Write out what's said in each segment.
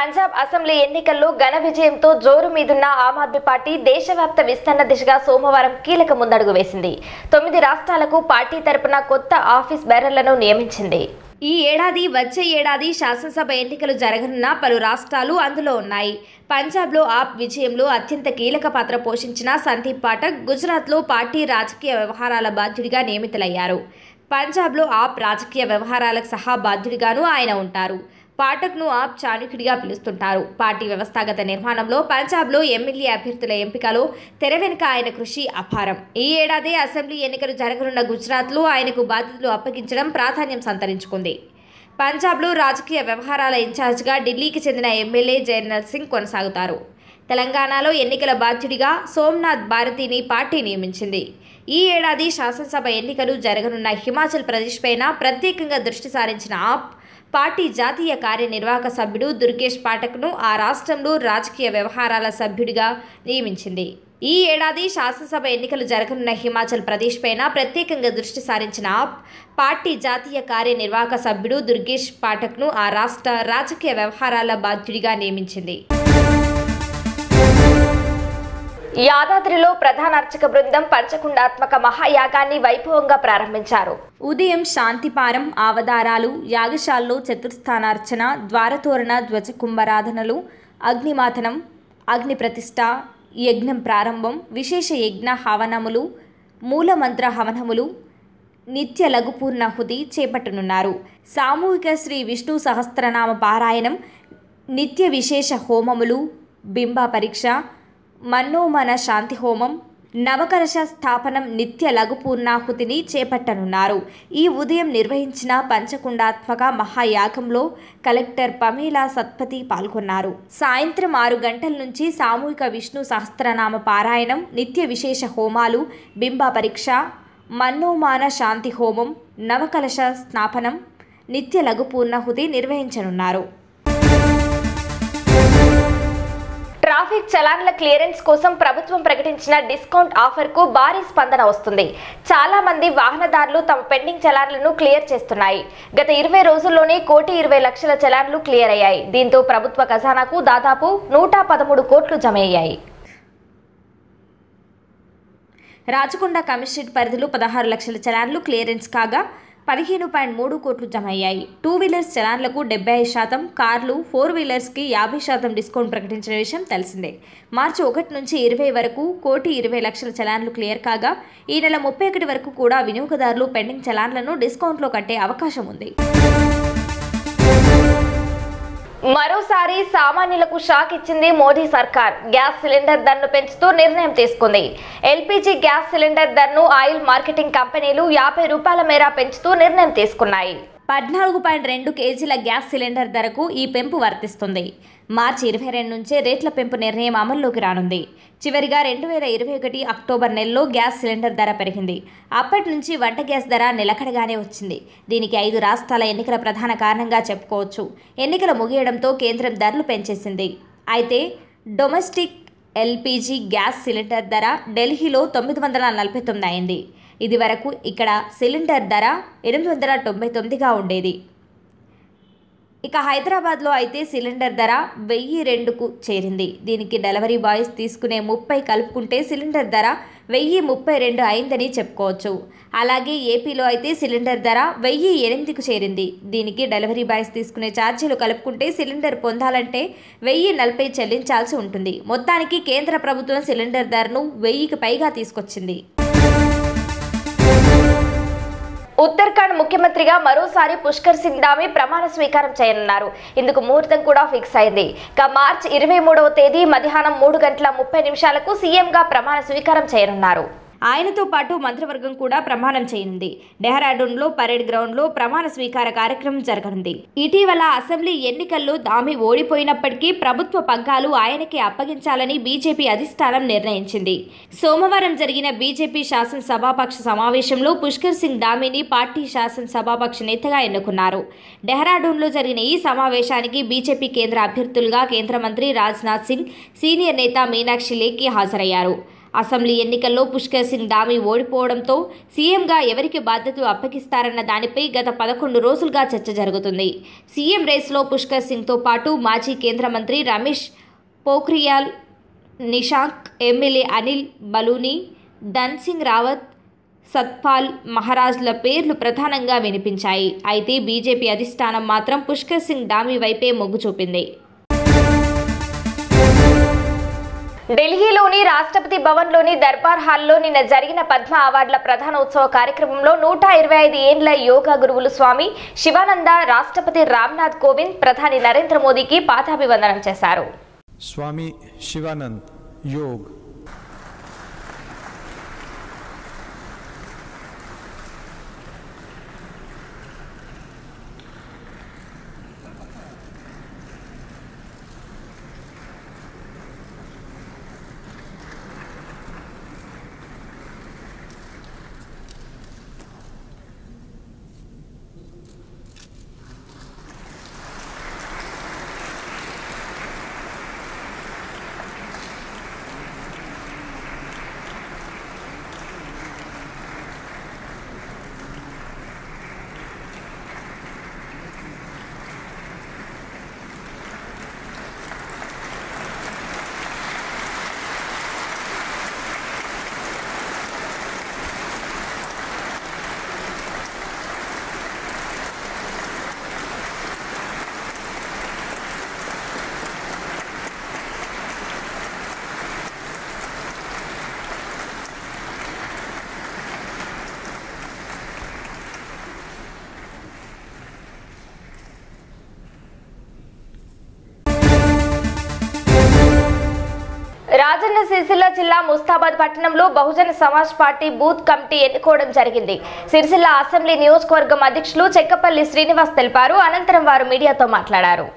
Punjab assembly ఎన్నికల్లో ఘన విజయంతో జోరు మీదున్న ఆమ్ ఆద్మీ పార్టీ దేశవ్యాప్త విస్తరణ దిశగా సోమవారం కీలక ముందడుగు వేసింది తొమ్మిది రాష్ట్రాలకు పార్టీ తరపున కొత్త ఆఫీస్ బేరర్లను నియమించింది ఈ ఏడాది వచ్చే ఏడాది శాసనసభ ఎన్నికలు జరగనున్న పలు రాష్ట్రాలు అందులో ఉన్నాయి పంజాబ్లో ఆప్ విజయంలో అత్యంత కీలక పాత్ర పోషించిన సందీప్ పాఠక్ గుజరాత్లో పార్టీ రాజకీయ వ్యవహారాల బాధ్యుడిగా నియమితులయ్యారు పంజాబ్లో ఆప్ రాజకీయ వ్యవహారాలకు సహా బాధ్యుడిగాను ఆయన ఉంటారు పాఠక్ను ఆప్ చాణుక్యుడిగా పిలుస్తుంటారు పార్టీ వ్యవస్థాగత నిర్మాణంలో పంజాబ్లో ఎమ్మెల్యే అభ్యర్థుల ఎంపికలో తెర వెనుక ఆయన కృషి అపారం ఈ ఏడాది అసెంబ్లీ ఎన్నికలు జరగనున్న గుజరాత్లో ఆయనకు బాధ్యతలు అప్పగించడం ప్రాధాన్యం సంతరించుకుంది పంజాబ్లో రాజకీయ వ్యవహారాల ఇన్ఛార్జ్గా ఢిల్లీకి చెందిన ఎమ్మెల్యే జైనల్ సింగ్ కొనసాగుతారు తెలంగాణలో ఎన్నికల బాధ్యుడిగా సోమ్నాథ్ భారతిని పార్టీ నియమించింది ఈ ఏడాది శాసనసభ ఎన్నికలు జరగనున్న హిమాచల్ ప్రదేశ్ పైన ప్రత్యేకంగా దృష్టి సారించిన ఆప్ పార్టీ జాతీయ కార్యనిర్వాహక సభ్యుడు దుర్గేష్ పాఠక్ను ఆ రాష్ట్రంలో రాజకీయ వ్యవహారాల సభ్యుడిగా నియమించింది ఈ ఏడాది శాసనసభ ఎన్నికలు జరగనున్న హిమాచల్ ప్రదేశ్ పైన ప్రత్యేకంగా దృష్టి సారించిన ఆప్ పార్టీ జాతీయ కార్యనిర్వాహక సభ్యుడు దుర్గేష్ పాఠక్ను ఆ రాష్ట్ర రాజకీయ వ్యవహారాల బాధ్యుడిగా నియమించింది యాదాద్రిలో ప్రధాన అర్చక బృందం పంచకుండాత్మక మహాయాగాన్ని వైభవంగా ప్రారంభించారు ఉదయం శాంతిపారం ఆవదారాలు యాగశాలలో చతుర్థానార్చన ద్వారతోరణ ధ్వజ కుంభరాధనలు అగ్నిమాథనం అగ్ని ప్రతిష్ట యజ్ఞం ప్రారంభం విశేష యజ్ఞ హవనములు మూలమంత్ర హవనములు నిత్య లఘుపూర్ణహుతి చేపట్టనున్నారు సామూహిక శ్రీ విష్ణు సహస్రనామ పారాయణం నిత్య విశేష హోమములు బింబ పరీక్ష మన్నోమన శాంతి హోమం నవకలశ స్థాపనం నిత్య లఘుపూర్ణాహుతిని చేపట్టనున్నారు ఈ ఉదయం నిర్వహించిన పంచకుండాత్మక మహాయాగంలో కలెక్టర్ పమేలా సత్పతి పాల్గొన్నారు సాయంత్రం ఆరు గంటల నుంచి సామూహిక విష్ణు సహస్రనామ పారాయణం నిత్య విశేష హోమాలు బింబ పరీక్ష మన్నోమాన శాంతి హోమం నవకలశ స్నాపనం నిత్య లఘుపూర్ణహుతి నిర్వహించనున్నారు ట్రాఫిక్ చలాన్ల క్లియరెన్స్ కోసం ప్రభుత్వం ప్రకటించిన డిస్కౌంట్ ఆఫర్కు భారీ స్పందన వస్తుంది చాలా మంది వాహనదారులు తమ పెండింగ్ చలాన్లను క్లియర్ చేస్తున్నాయి గత ఇరవై రోజుల్లోనే కోటి ఇరవై లక్షల చలాన్లు క్లియర్ అయ్యాయి దీంతో ప్రభుత్వ ఖజానాకు దాదాపు నూట పదమూడు కోట్లు జమ అయ్యాయి రాచకొండ కమిషనరేట్ పరిధిలో పదహారు లక్షల చలాన్లు క్లియరెన్స్ కాగా పదిహేను పాయింట్ మూడు కోట్లు జమ అయ్యాయి టూ వీలర్స్ చలాన్లకు డెబ్బై ఐదు శాతం కార్లు ఫోర్ వీలర్స్కి యాభై శాతం డిస్కౌంట్ ప్రకటించిన విషయం తెలిసిందే మార్చి ఒకటి నుంచి ఇరవై వరకు కోటి ఇరవై లక్షల చలాన్లు క్లియర్ కాగా ఈ నెల ముప్పై ఒకటి వరకు కూడా వినియోగదారులు పెండింగ్ చలాన్లను డిస్కౌంట్లో కట్టే అవకాశం ఉంది మరోసారి సామాన్యులకు షాక్ ఇచ్చింది మోదీ సర్కార్ గ్యాస్ సిలిండర్ ధరను పెంచుతూ నిర్ణయం తీసుకుంది ఎల్పీజీ గ్యాస్ సిలిండర్ ధరను ఆయిల్ మార్కెటింగ్ కంపెనీలు యాభై రూపాయల మేర పెంచుతూ నిర్ణయం తీసుకున్నాయి పద్నాలుగు పాయింట్ రెండు కేజీల గ్యాస్ సిలిండర్ ధరకు ఈ పెంపు వర్తిస్తుంది మార్చి ఇరవై రెండు నుంచే రేట్ల పెంపు నిర్ణయం అమల్లోకి రానుంది చివరిగా రెండు వేల ఇరవై ఒకటి అక్టోబర్ నెలలో గ్యాస్ సిలిండర్ ధర పెరిగింది అప్పటి నుంచి వంట గ్యాస్ ధర నిలకడగానే వచ్చింది దీనికి ఐదు రాష్ట్రాల ఎన్నికల ప్రధాన కారణంగా చెప్పుకోవచ్చు ఎన్నికలు ముగియడంతో కేంద్రం ధరలు పెంచేసింది అయితే డొమెస్టిక్ ఎల్పీజీ గ్యాస్ సిలిండర్ ధర ఢిల్లీలో తొమ్మిది వందల నలభై తొమ్మిది అయింది ఇది వరకు ఇక్కడ సిలిండర్ ధర ఎనిమిది వందల తొంభై తొమ్మిదిగా ఉండేది ఇక హైదరాబాద్లో అయితే సిలిండర్ ధర వెయ్యి రెండుకు చేరింది దీనికి డెలివరీ బాయ్స్ తీసుకునే ముప్పై కలుపుకుంటే సిలిండర్ ధర వెయ్యి ముప్పై రెండు అయిందని చెప్పుకోవచ్చు అలాగే ఏపీలో అయితే సిలిండర్ ధర వెయ్యి ఎనిమిదికు చేరింది దీనికి డెలివరీ బాయ్స్ తీసుకునే ఛార్జీలు కలుపుకుంటే సిలిండర్ పొందాలంటే వెయ్యి నలభై చెల్లించాల్సి ఉంటుంది మొత్తానికి కేంద్ర ప్రభుత్వం సిలిండర్ ధరను వెయ్యికి పైగా తీసుకొచ్చింది ఉత్తరాఖండ్ ముఖ్యమంత్రిగా మరోసారి పుష్కర్ సింగ్ ధామి ప్రమాణ స్వీకారం చేయనున్నారు ఇందుకు ముహూర్తం కూడా ఫిక్స్ అయింది ఇక మార్చి ఇరవై మూడవ తేదీ మధ్యాహ్నం మూడు గంటల ముప్పై నిమిషాలకు సీఎంగా ప్రమాణ స్వీకారం చేయనున్నారు ఆయనతో పాటు మంత్రివర్గం కూడా ప్రమాణం చేయనుంది డెహ్రాడూన్లో పరేడ్ గ్రౌండ్లో ప్రమాణ స్వీకార కార్యక్రమం జరగనుంది ఇటీవల అసెంబ్లీ ఎన్నికల్లో దామి ఓడిపోయినప్పటికీ ప్రభుత్వ పగ్గాలు ఆయనకే అప్పగించాలని బీజేపీ అధిష్టానం నిర్ణయించింది సోమవారం జరిగిన బీజేపీ శాసనసభాపక్ష సమావేశంలో పుష్కర్ సింగ్ దామిని పార్టీ శాసనసభాపక్ష నేతగా ఎన్నుకున్నారు డెహ్రాడూన్లో జరిగిన ఈ సమావేశానికి బీజేపీ కేంద్ర అభ్యర్థులుగా కేంద్ర మంత్రి రాజ్నాథ్ సింగ్ సీనియర్ నేత మీనాక్షి లేఖి హాజరయ్యారు అసెంబ్లీ ఎన్నికల్లో పుష్కర్ సింగ్ డామీ ఓడిపోవడంతో సీఎంగా ఎవరికి బాధ్యతలు అప్పగిస్తారన్న దానిపై గత పదకొండు రోజులుగా చర్చ జరుగుతుంది సీఎం రేసులో పుష్కర్ సింగ్తో పాటు మాజీ కేంద్ర మంత్రి రమేష్ పోఖ్రియాల్ నిషాంక్ ఎమ్మెల్యే అనిల్ బలూని ధన్ సింగ్ రావత్ సత్పాల్ మహారాజ్ల పేర్లు ప్రధానంగా వినిపించాయి అయితే బీజేపీ అధిష్టానం మాత్రం పుష్కర్ సింగ్ డామీ వైపే మొగ్గు చూపింది ఢిల్లీలోని రాష్ట్రపతి భవన్లోని దర్బార్ హాల్లో నిన్న జరిగిన పద్మ అవార్డుల ప్రధాన ఉత్సవ కార్యక్రమంలో నూట ఇరవై ఐదు ఏండ్ల యోగా గురువులు స్వామి శివానంద రాష్ట్రపతి రామ్నాథ్ కోవింద్ ప్రధాని నరేంద్ర మోదీకి పాదాభివందనం చేశారు स्वामी शिवानंद योग రాజన్న సిరిసిల్ల జిల్లా ముస్తాబాద్ పట్టణంలో Bahujan Samaj party booth committee ఎన్నుకోవడం జరిగింది సిరిసిల్ల అసెంబ్లీ నియోజకవర్గం అధ్యక్షులు చెక్కపల్లి శ్రీనివాస్ తెలిపారు అనంతరం వారు మీడియాతో మాట్లాడారు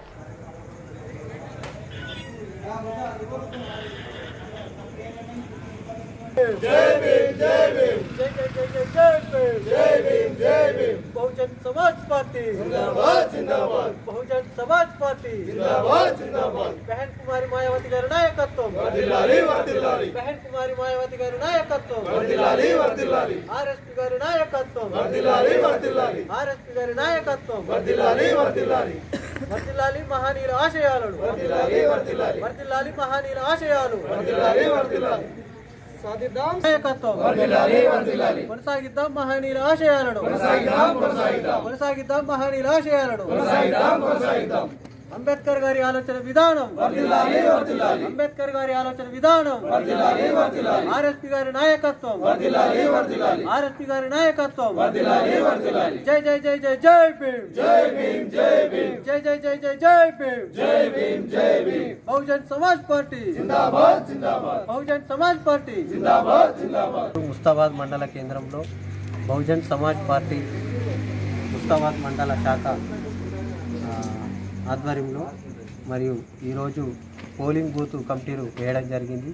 बहुजन समाज पार्टी जिंदाबाद जिंदाबाद बहुजन समाज पार्टी जिंदाबाद जिंदाबाद बहन कुमारी मायावती గారి నాయకత్వం వర్ధిల్లాలి వర్ధిల్లాలి బహన్ కుమారి మాయావతి గారి నాయకత్వం వర్ధిల్లాలి వర్ధిల్లాలి ఆర్ఎస్పీ గారి నాయకత్వం వర్ధిల్లాలి వర్ధిల్లాలి ఆర్ఎస్పీ గారి నాయకత్వం వర్ధిల్లాలి వర్ధిల్లాలి వర్ధిల్లాలి మహనీయుల ఆశయాలను వర్ధిల్లాలి వర్ధిల్లాలి వర్ధిల్లాలి మహనీయుల ఆశయాలు వర్ధిల్లాలి వర్ధిల్లాలి సాధిద్దాం నాయకత్వం వర్ధిల్లాలి వర్ధిల్లాలి కొనసాగిద్దాం మహనీయుల ఆశయాలను కొనసాగిద్దాం కొనసాగిద్దాం కొనసాగిద్దాం మహనీయుల ఆశయాలను కొనసాగిద్దాం కొనసాగిద్దాం అంబేద్కర్ గారి ఆలోచన విధానం వర్ధిల్లాలి వర్ధిల్లాలి అంబేద్కర్ గారి ఆలోచన విధానం వర్ధిల్లాలి వర్ధిల్లాలి ఆర్ఎస్పీ గారి నాయకత్వం వర్ధిల్లాలి వర్ధిల్లాలి ఆర్ఎస్పీ గారి నాయకత్వం వర్ధిల్లాలి వర్ధిల్లాలి జై జై జై జై జై భీమ్ జై భీమ్ జై భీమ్ జై జై జై జై జై భీమ్ జై భీమ్ జై భీమ్ బహుజన్ సమాజ్ పార్టీ జిందాబాద్ జిందాబాద్ బహుజన్ సమాజ్ పార్టీ జిందాబాద్ జిందాబాద్ ముస్తాబాద్ మండల కేంద్రంలో బహుజన్ సమాజ్ పార్టీ ముస్తాబాద్ మండల శాఖ ఆ, ఆధ్వర్యంలో మరియు ఈరోజు పోలింగ్ బూత్ కమిటీలు వేయడం జరిగింది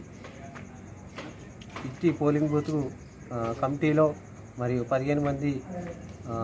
ఇట్టి పోలింగ్ బూత్ ఆ, కమిటీలో మరియు పదిహేను మంది ఆ,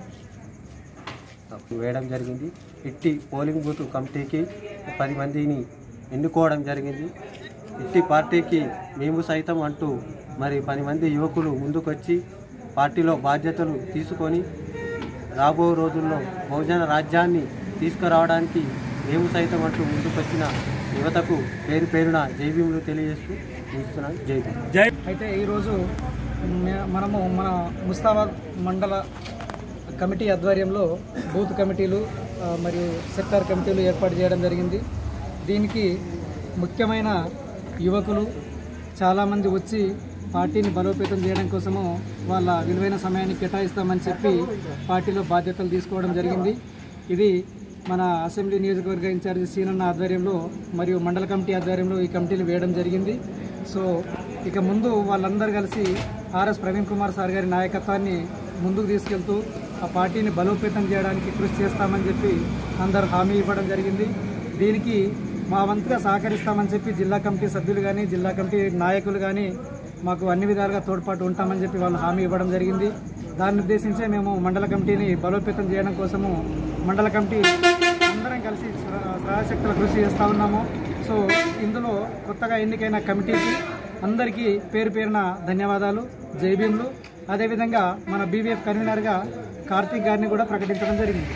వేయడం జరిగింది ఇట్టి పోలింగ్ బూత్ కమిటీకి పది మందిని ఎన్నుకోవడం జరిగింది ఇట్టి పార్టీకి మేము సైతం అంటూ మరి పది మంది యువకులు ముందుకొచ్చి పార్టీలో బాధ్యతలు తీసుకొని రాబో రోజుల్లో బహుజన రాజ్యాన్ని తీసుకురావడానికి మేము సైతం అంటూ ముందుకొచ్చిన యువతకు పేరు పేరున జైభీములు తెలియజేస్తూ ముగిస్తున్నాను జై భీమ్ అయితే ఈరోజు మే- మనము మన ముస్తాబాద్ మండల కమిటీ ఆధ్వర్యంలో బూత్ కమిటీలు ఆ, మరియు సెక్టార్ కమిటీలు ఏర్పాటు చేయడం జరిగింది దీనికి ముఖ్యమైన యువకులు చాలామంది వచ్చి పార్టీని బలోపేతం చేయడం కోసము వాళ్ళ విలువైన సమయాన్ని కేటాయిస్తామని చెప్పి పార్టీలో బాధ్యతలు తీసుకోవడం జరిగింది ఇది మన అసెంబ్లీ నియోజకవర్గ ఇన్ఛార్జి సీనన్న ఆధ్వర్యంలో మరియు మండల కమిటీ ఆధ్వర్యంలో ఈ కమిటీలు వేయడం జరిగింది సో ఇక ముందు వాళ్ళందరూ కలిసి ఆర్ఎస్ ప్రవీణ్ కుమార్ సార్ గారి నాయకత్వాన్ని ముందుకు తీసుకెళ్తూ ఆ పార్టీని బలోపేతం చేయడానికి కృషి చేస్తామని చెప్పి అందరు హామీ ఇవ్వడం జరిగింది దీనికి మా వంతుగా సహకరిస్తామని చెప్పి జిల్లా కమిటీ సభ్యులు కానీ జిల్లా కమిటీ నాయకులు కానీ మాకు అన్ని విధాలుగా తోడ్పాటు ఉంటామని చెప్పి వాళ్ళు హామీ ఇవ్వడం జరిగింది దాన్ని ఉద్దేశించే మేము మండల కమిటీని బలోపేతం చేయడం కోసము మండల కమిటీ అందరం కలిసి శ్ర- శ్రాయశక్తుల కృషి చేస్తూ ఉన్నాము సో ఇందులో కొత్తగా ఎన్నికైన కమిటీకి అందరికీ పేరు పేరున ధన్యవాదాలు జై భీములు అదేవిధంగా మన బీవీఎఫ్ కన్వీనర్గా కార్తీక్ గారిని కూడా ప్రకటించడం జరిగింది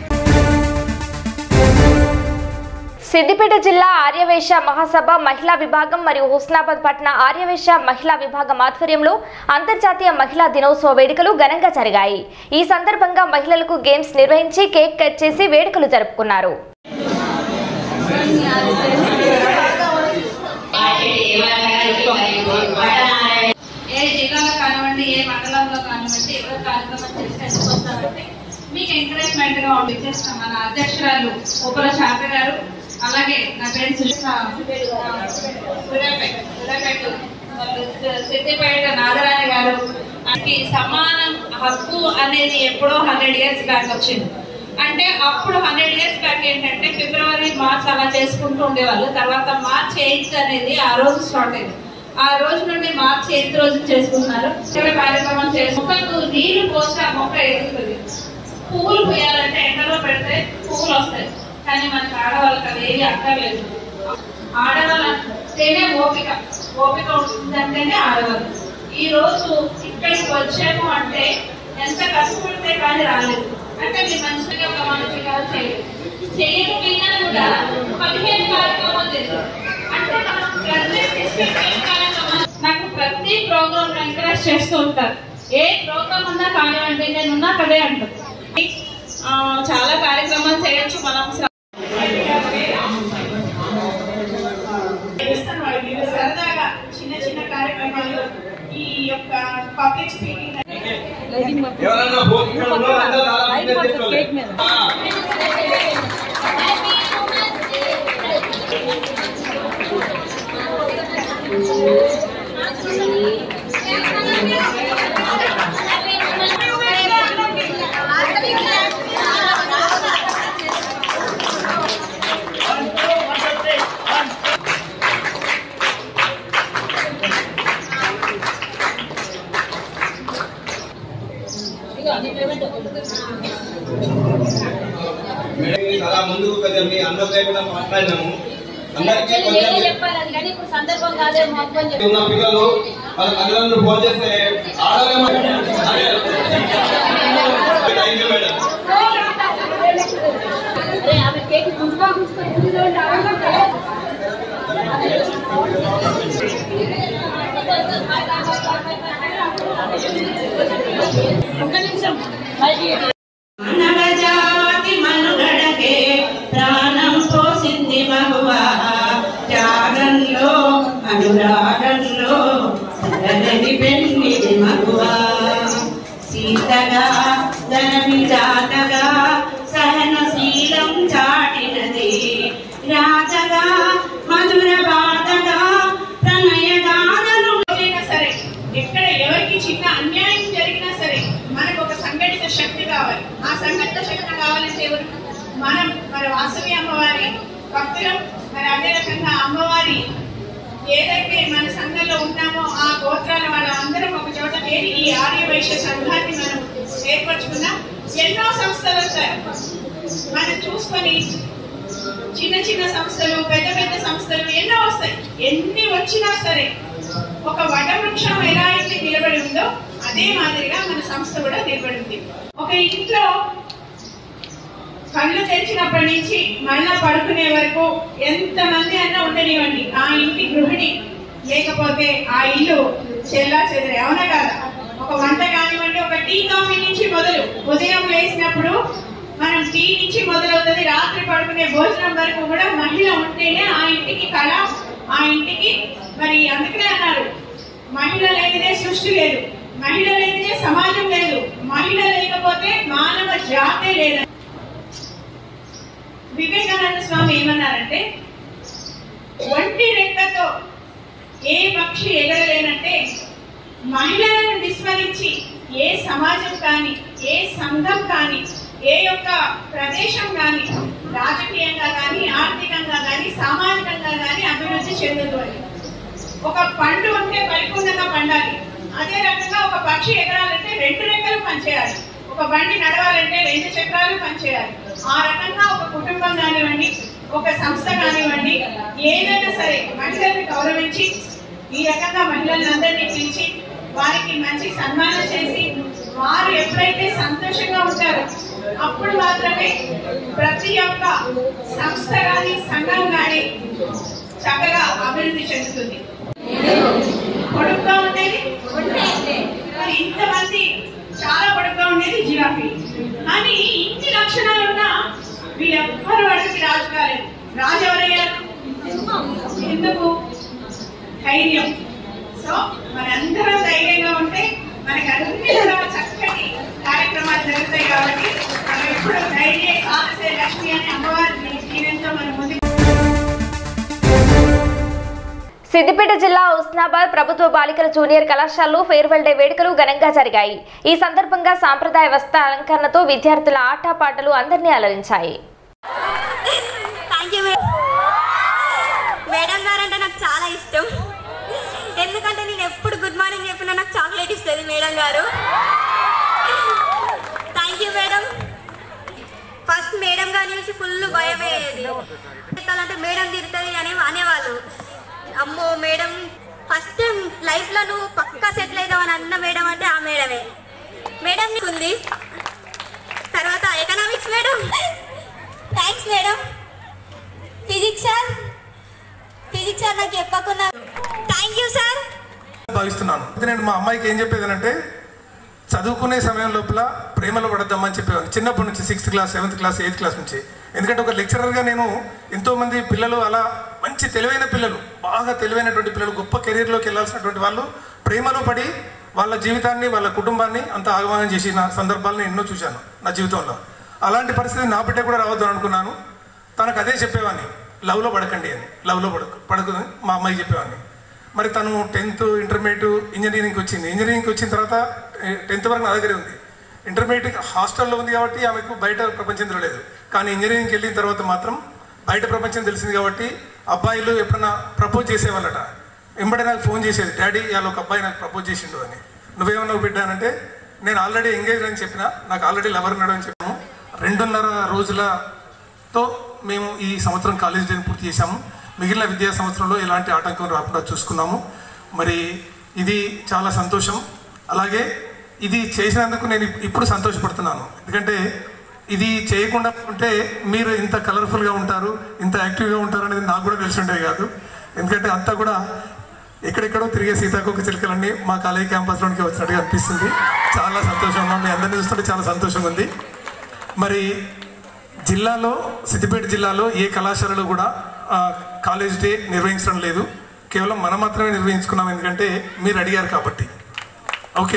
సిద్దిపేట జిల్లా ఆర్యవేశ మహాసభ మహిళా విభాగం మరియు హుస్నాబాద్ పట్టణ ఆర్యవేశ మహిళా విభాగం ఆధ్వర్యంలో అంతర్జాతీయ మహిళా దినోత్సవ వేడుకలు ఘనంగా జరిగాయి ఈ సందర్భంగా మహిళలకు గేమ్స్ నిర్వహించి కేక్ కట్ చేసి వేడుకలు జరుపుకున్నారు ఏ జిల్లాలో కానివ్వండి ఏ మండలంలో కానివ్వండి ఎవరు కార్యక్రమం చేస్తే ఎందుకు వస్తారంటే మీకు ఎంకరేజ్మెంట్ గా ఉంది చేస్తాం మన అధ్యక్షురాలు ఉపల శాంత గారు అలాగే నా ఫ్రెండ్ సూర్యాపేట సూర్యాపేట సిద్దిపేట నాగరాణి గారు మనకి సమానం హక్కు అనేది ఎప్పుడో హండ్రెడ్ ఇయర్స్ బ్యాక్ వచ్చింది అంటే అప్పుడు హండ్రెడ్ ఇయర్స్ బ్యాక్ ఏంటంటే ఫిబ్రవరి మార్చ్ అలా చేసుకుంటూ ఉండేవాళ్ళు తర్వాత మార్చ్ ఎయిత్ అనేది ఆ రోజు స్టార్ట్ అయింది ఆ రోజు నుండి మార్చి ఎయిత్ రోజు చేసుకుంటున్నారు ఇక్కడ కార్యక్రమం చేసి మొక్కకు నీళ్లు పోసి ఆ మొక్క ఎదుగుతుంది పువ్వులు పూయాలంటే ఎండలో పెడితే పువ్వులు వస్తాయి కానీ మనకి ఆడవాళ్ళకి అది ఏది అక్కర్లేదు ఆడవాళ్ళు అంటేనే ఓపిక ఓపిక ఉంటుందంటేనే ఆడవాళ్ళు ఈ రోజు ఇక్కడికి వచ్చాము అంటే ఎంత కష్టపడితే కానీ రాలేదు అంటే మీరు మంచిగా ఒక మానసిక చేయలేదు చేయకపోయినా కూడా పదిహేను కార్యక్రమాలు చేశారు అంటే మనం ప్రజెంట్ చేసే ఏ కార్యక్రమాలు నాకు ప్రతి ప్రోగ్రామ్ ఎంకరేజ్ చేస్తూ ఉంటారు ఏ ప్రోగ్రామ్ ఉన్నా కానివ్వండి నేను ఉన్నా కదే అంటారు ఆ, చాలా కార్యక్రమాలు చేయొచ్చు మనం సరదాగా చిన్న చిన్న కార్యక్రమాలు ఈ యొక్క పబ్లిక్ స్పీకింగ్ ఎవరన్నా భోగికల్లో అందరూ దాదాపు తెచ్చుకోలేదు. ఆ. మేడం చాలా ముందుకు కదా మీ అందరి లేకుండా మాట్లాడినాము అందరికీ కొంచెం చెప్పాలి కానీ ఇప్పుడు సందర్భం కాదేమో అని చెప్పి ఉన్న పిల్లలు వాళ్ళ తల్లిదండ్రులు ఫోన్ చేస్తే ఆడలేమో థ్యాంక్ యూ మేడం అరే ఆమె కేక్ గుంజుకో ఒక్క నిమిషం మానవజాతి మనుగడకే ప్రాణం పోసింది మగువా త్యాగంలో అనురాగంలో సరదని పెన్నిది మగువా సీతగా ధనమి జాతగా సహనశీలం చాటినది రాతగా మధుర బాధగా ప్రణయ గానను ఎవరైనా సరే ఎక్కడ ఎవరికి చిన్న అన్యాయం జరిగినా సరే మనకు ఒక సంఘటిత శక్తి కావాలి ఆ సంఘటిత శక్తి కావాలంటే ఎవరు మనం మన వాసవి అమ్మవారి భక్తులం మరి అదే రకంగా అమ్మవారి ఏదైతే మన సంఘంలో ఉన్నామో ఆ గోత్రాల వాళ్ళ అందరం ఒక చోట చేరి ఈ ఆర్య వైశ్య సంఘాన్ని మనం ఏర్పరచుకున్నాం ఎన్నో సంస్థలు వచ్చాయి మనం చూసుకొని చిన్న చిన్న సంస్థలు పెద్ద పెద్ద సంస్థలు ఎన్నో వస్తాయి ఎన్ని వచ్చినా సరే ఒక వటవృక్షం ఎలా అయితే నిలబడి ఉందో అదే మాదిరిగా మన సంస్థ కూడా నిలబడి ఉంది ఒక ఇంట్లో కళ్ళు తెరిచినప్పటి నుంచి మళ్ళా పడుకునే వరకు ఎంత మంది అన్నా ఉండనివ్వండి ఆ ఇంటి గృహిణి లేకపోతే ఆ ఇల్లు చెల్లా చెదరే అవునా కాదా ఒక వంట కానివ్వండి ఒక టీ కాఫీ నుంచి మొదలు ఉదయం లేచినప్పుడు మనం టీ నుంచి మొదలవుతుంది రాత్రి పడుకునే భోజనం వరకు కూడా మహిళ ఉంటేనే ఆ ఇంటికి కళ ఆ ఇంటికి మరి అందుకనే అన్నారు మహిళ లేనిదే సృష్టి లేదు మహిళ లేనిదే సమాజం లేదు మహిళ లేకపోతే మానవ జాతే లేదు వివేకానంద స్వామి ఏమన్నారంటే ఒంటి రెక్కతో ఏ పక్షి ఎగరలేనంటే మహిళలను విస్మరించి ఏ సమాజం కానీ ఏ సంఘం కానీ ఏ యొక్క ప్రదేశం కానీ రాజకీయంగా కానీ ఆర్థికంగా కానీ సామాజికంగా కానీ అభివృద్ధి చెందదు అని ఒక పండు ఉంటే పరిపూర్ణంగా పండాలి అదే రకంగా ఒక పక్షి ఎగరాలంటే రెండు రెక్కలు పనిచేయాలి ఒక బండి నడవాలంటే రెండు చక్రాలు పనిచేయాలి ఆ రకంగా ఒక కుటుంబం కానివ్వండి ఒక సంస్థ కానివ్వండి ఏదైనా సరే మహిళల్ని గౌరవించి ఈ రకంగా మహిళలందరినీ పిలిచి వారికి మంచి సన్మానం చేసి వారు ఎప్పుడైతే సంతోషంగా ఉంటారో అప్పుడు మాత్రమే ప్రతి ఒక్క సంస్థ కానీ సంఘం కానీ చక్కగా అభివృద్ధి చెందుతుంది పొడుగ్గా ఉండేది మరి ఇంతమంది చాలా పొడుగ్గా ఉండేది జిరాఫీ కానీ ఇన్ని లక్షణాలు ఉన్నా వీళ్ళెవ్వరు అడిగి రాజు కాలేదు రాజు ఎవరయ్యారు ఎందుకు ధైర్యం సో మనందరం ధైర్యంగా ఉంటే మనకి అన్ని కూడా చక్కటి కార్యక్రమాలు జరుగుతాయి కాబట్టి మనం ఎప్పుడు ధైర్య సాహసే లక్ష్మి అనే అమ్మవారిని దీవెంతో మనం ముందుకు సిద్దిపేట జిల్లా ఉస్నాబాద్ ప్రభుత్వ బాలికల జూనియర్ కళాశాలలో ఫేర్వెల్ డే వేడుకలు ఘనంగా జరిగాయి ఈ సందర్భంగా సాంప్రదాయ వస్త్ర అలంకరణతో విద్యార్థుల ఆటపాటలు అందరినీ అలరించాయి థ్యాంక్ యూ మేడం గారు అంటే నాకు చాలా ఇష్టం ఎందుకంటే నేను ఎప్పుడు గుడ్ మార్నింగ్ చెప్పినా నాకు చాక్లెట్ ఇస్తుంది మేడం గారు thank you madam first madam గారి నుంచి ఫుల్ భయం అయ్యేది ఎత్తాలంటే మేడం తిరుగుతుంది అని అనేవాళ్ళు అమ్మో మేడం ఫస్ట్ టైం లైఫ్లో నువ్వు పక్కా సెటిల్ అవుతావని అన్న మేడం అంటే ఆ మేడమే మేడం నీకు ఉంది తర్వాత economics madam thanks madam physics sir physics sir నాకు చెప్పకుండా థ్యాంక్ యూ సార్ భావిస్తున్నాను అయితే నేను మా అమ్మాయికి ఏం చెప్పేది అంటే చదువుకునే సమయం లోపల ప్రేమలో పడద్దామని చెప్పేవాడిని చిన్నప్పటి నుంచి sixth class seventh class eighth class నుంచి ఎందుకంటే ఒక లెక్చరర్గా నేను ఎంతోమంది పిల్లలు అలా మంచి తెలివైన పిల్లలు బాగా తెలివైనటువంటి పిల్లలు గొప్ప కెరీర్లోకి వెళ్ళాల్సినటువంటి వాళ్ళు ప్రేమలో పడి వాళ్ళ జీవితాన్ని వాళ్ళ కుటుంబాన్ని అంత ఆగమనం చేసిన సందర్భాలను ఎన్నో చూశాను నా జీవితంలో అలాంటి పరిస్థితి నా బిడ్డ కూడా రావద్దు అనుకున్నాను తనకు అదే చెప్పేవాడిని లవ్లో పడకండి అని లవ్లో పడకు పడకు మా అమ్మాయికి చెప్పేవాడిని మరి తను టెన్త్ ఇంటర్మీడియట్ ఇంజనీరింగ్కి వచ్చింది ఇంజనీరింగ్కి వచ్చిన తర్వాత టెన్త్ వరకు నా దగ్గరే ఉంది ఇంటర్మీడియట్ హాస్టల్లో ఉంది కాబట్టి ఆమెకు బయట ప్రపంచం తెలియలేదు కానీ ఇంజనీరింగ్కి వెళ్ళిన తర్వాత మాత్రం బయట ప్రపంచం తెలిసింది కాబట్టి అబ్బాయిలు ఎప్పుడన్నా ప్రపోజ్ చేసేవాళ్ళట వెంబడే నాకు ఫోన్ చేసేది డాడీ ఇవాళ ఒక అబ్బాయి నాకు ప్రపోజ్ చేసిండు అని నువ్వేమన్నావు బిడ్డానంటే నేను ఆల్రెడీ ఎంగేజ్ అని చెప్పిన నాకు ఆల్రెడీ లవర్ ఉన్నాడు అని చెప్పాము రెండున్నర రోజులతో మేము ఈ సంవత్సరం కాలేజ్ డేని పూర్తి చేశాము మిగిలిన విద్యా సంవత్సరంలో ఎలాంటి ఆటంకం రాకుండా చూసుకున్నాము మరి ఇది చాలా సంతోషం అలాగే ఇది చేసినందుకు నేను ఇప్- ఇప్పుడు సంతోషపడుతున్నాను ఎందుకంటే ఇది చేయకుండా ఉంటే మీరు ఇంత కలర్ఫుల్గా ఉంటారు ఇంత యాక్టివ్గా ఉంటారు అనేది నాకు కూడా తెలిసి ఉండేది కాదు ఎందుకంటే అంతా కూడా ఎక్కడెక్కడో తిరిగే సీతాకోక చిలుకలన్నీ మా కాలేజీ క్యాంపస్లోనికి వచ్చినట్టుగా అనిపిస్తుంది చాలా సంతోషంగా మీ అందరినీ చూస్తుంటే చాలా సంతోషంగా ఉంది మరి జిల్లాలో సిద్దిపేట జిల్లాలో ఏ కళాశాలలో కూడా ఆ, కాలేజ్ డే నిర్వహించడం లేదు కేవలం మనం మాత్రమే నిర్వహించుకున్నాం ఎందుకంటే మీరు అడిగారు కాబట్టి ఓకే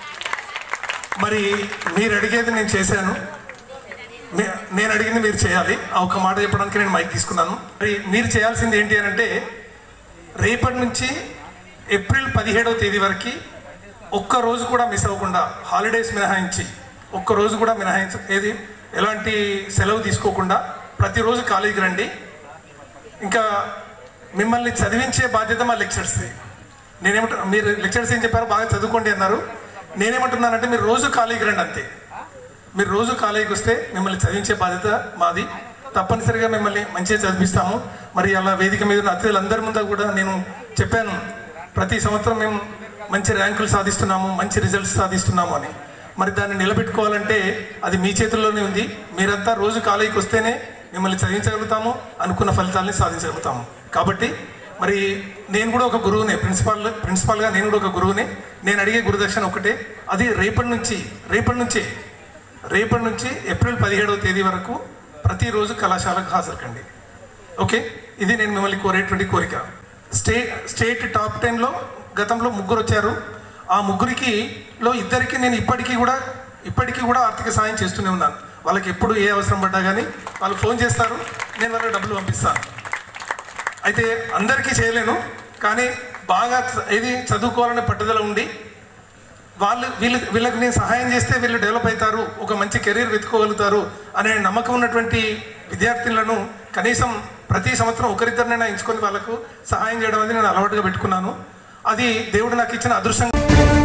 మరి మీరు అడిగేది నేను చేశాను నే- నేను అడిగింది మీరు చేయాలి ఆ ఒక మాట చెప్పడానికి నేను మైక్ తీసుకున్నాను మరి మీరు చేయాల్సింది ఏంటి అని అంటే రేపటి నుంచి ఏప్రిల్ పదిహేడవ తేదీ వరకు ఒక్క రోజు కూడా మిస్ అవ్వకుండా హాలిడేస్ మినహాయించి ఒక్క రోజు కూడా మినహాయించ ఏది ఎలాంటి సెలవు తీసుకోకుండా ప్రతిరోజు కాలేజీకి రండి ఇంకా మిమ్మల్ని చదివించే బాధ్యత మా లెక్చర్స్ది నేనేమంటా మీరు లెక్చర్స్ ఏం చెప్పారు బాగా చదువుకోండి అన్నారు నేనేమంటున్నానంటే మీరు రోజు కాలేజీకి రండి అంతే మీరు రోజు కాలేజీకి వస్తే మిమ్మల్ని చదివించే బాధ్యత మాది తప్పనిసరిగా మిమ్మల్ని మంచిగా చదివిస్తాము మరి అలా వేదిక మీద ఉన్న అతిథులందరి ముందు కూడా నేను చెప్పాను ప్రతి సంవత్సరం మేము మంచి ర్యాంకులు సాధిస్తున్నాము మంచి రిజల్ట్స్ సాధిస్తున్నాము అని మరి దాన్ని నిలబెట్టుకోవాలంటే అది మీ చేతుల్లోనే ఉంది మీరంతా రోజు కాలేజీకి వస్తేనే మిమ్మల్ని చదివించగలుగుతాము అనుకున్న ఫలితాలని సాధించగలుగుతాము కాబట్టి మరి నేను కూడా ఒక గురువునే ప్రిన్సిపాల్ ప్రిన్సిపాల్గా నేను కూడా ఒక గురువునే నేను అడిగే గురుదక్షిణ ఒకటే అది రేపటి నుంచి రేపటి నుంచే రేపటి నుంచి ఏప్రిల్ పదిహేడవ తేదీ వరకు ప్రతిరోజు కళాశాలకు హాజరుకండి ఓకే ఇది నేను మిమ్మల్ని కోరేటువంటి కోరిక స్టే స్టేట్ టాప్ టెన్లో గతంలో ముగ్గురు వచ్చారు ఆ ముగ్గురికి లో ఇద్దరికి నేను ఇప్పటికీ కూడా ఇప్పటికీ కూడా ఆర్థిక సాయం చేస్తూనే ఉన్నాను వాళ్ళకి ఎప్పుడు ఏ అవసరం పడ్డా కానీ వాళ్ళు ఫోన్ చేస్తారు నేను వాళ్ళకి డబ్బులు పంపిస్తాను అయితే అందరికీ చేయలేను కానీ బాగా చ- ఏది చదువుకోవాలనే పట్టుదల ఉండి వాళ్ళు వీళ్ళు వీళ్ళకి నేను సహాయం చేస్తే వీళ్ళు డెవలప్ అవుతారు ఒక మంచి కెరీర్ వెతుకోగలుగుతారు అనే నమ్మకం ఉన్నటువంటి విద్యార్థులను కనీసం ప్రతి సంవత్సరం ఒకరిద్దరినైనా ఎంచుకొని వాళ్ళకు సహాయం చేయడం అనేది నేను అలవాటుగా పెట్టుకున్నాను అది దేవుడు నాకు ఇచ్చిన అదృష్టం